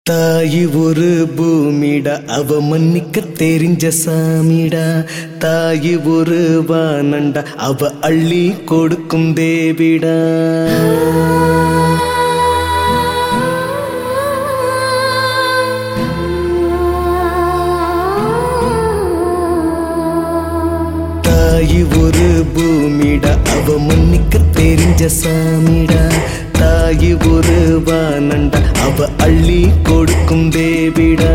தாயி ஒரு பூமிடா அவ மன்னிக்க தெரிஞ்ச சாமிடா தாயி ஒரு வானண்டா அவ அள்ளி கொடுக்கும் தேவிடா தாயி ஒரு பூமிடா அவ மன்னிக்க தெரிஞ்ச சாமிடா தாயி ஒரு வானண்டா அவ அள்ளி கொடுக்கும் தேவிடா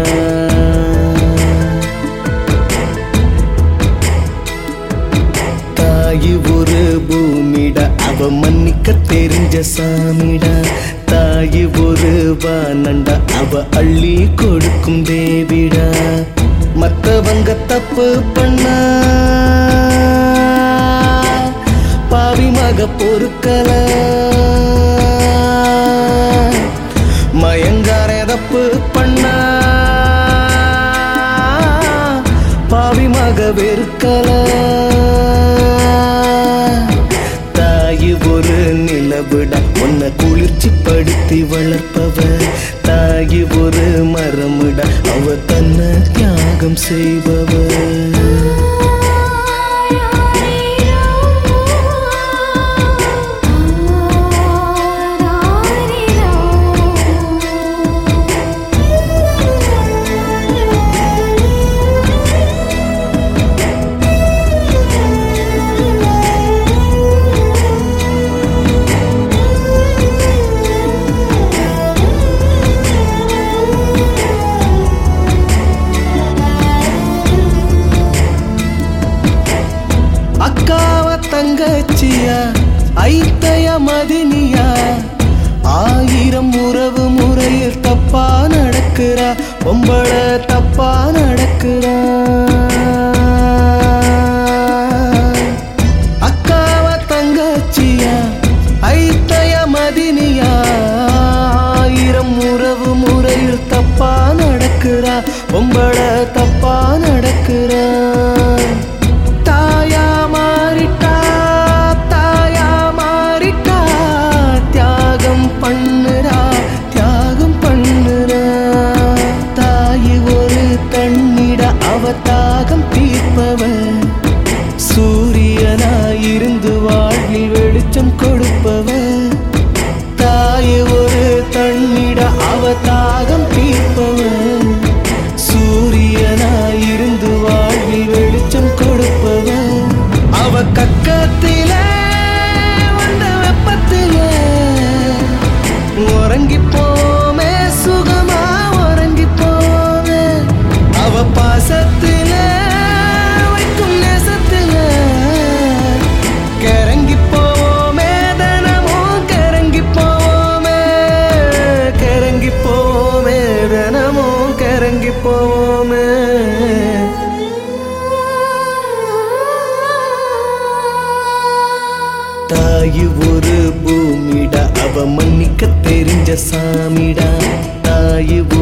தாயி ஒரு பூமிடா அவ மன்னிக்க தெரிஞ்ச சாமிடா தாயி ஒரு வானண்டா அவ அள்ளி கொடுக்கும் தேவிடா மத்தவங்க தப்பு பண்ணா பாவி மக பொறுக்கல மயங்கார தப்பு பண்ணா பாவி மக வெறுக்கல தாயி ஒரு நிலவிட உன்னை குளிர்ச்சி படுத்தி வளர்ப்பவ தாயி ஒரு மரமிட அவ தன்னை தியாகம் செய்பவ அக்காவ தங்கச்சியா ஐத்தைய மதினியா ஆயிரம் உறவு முறையில் தப்பா நடக்கிறா பொம்பள தப்பா நடக்கிறா அக்காவ தங்கச்சியா ஐத்தைய மதினியா ஆயிரம் உறவு முறையில் தப்பா நடக்கிறா பொம்பள தப்பா நடக்கிறா தாயா மாறிட்டா தாயா மாறிட்டா தியாகம் பண்ணுறா தியாகம் பண்ணுறா தாயி ஒரு தண்ணிட அவ தாகம் தீர்ப்பவன் சூரியனாயிருந்து வாழ்வில் வெளிச்சம் கொடுப்பவன் தாய் ஒரு தண்ணிட அவ தாகம் தீர்ப்பவன் சூரியனாயிருந்து வாழ்வில் வெளிச்சம் கொடுப்பவன் அவ கக்கத்தில வந்த வெப்பத்தில உறங்கி போமே சுகமா உறங்கி போமே அவ பாசத்தில வைக்கும் நேசத்தில கிறங்கி போவோமே தினமும் கிறங்கி போவோமே கிறங்கி போவோமே தினமும் கிறங்கி போவோமே தாயி ஒரு பூமிடா அவ மன்னிக்க தெரிஞ்ச சாமிடா தாயி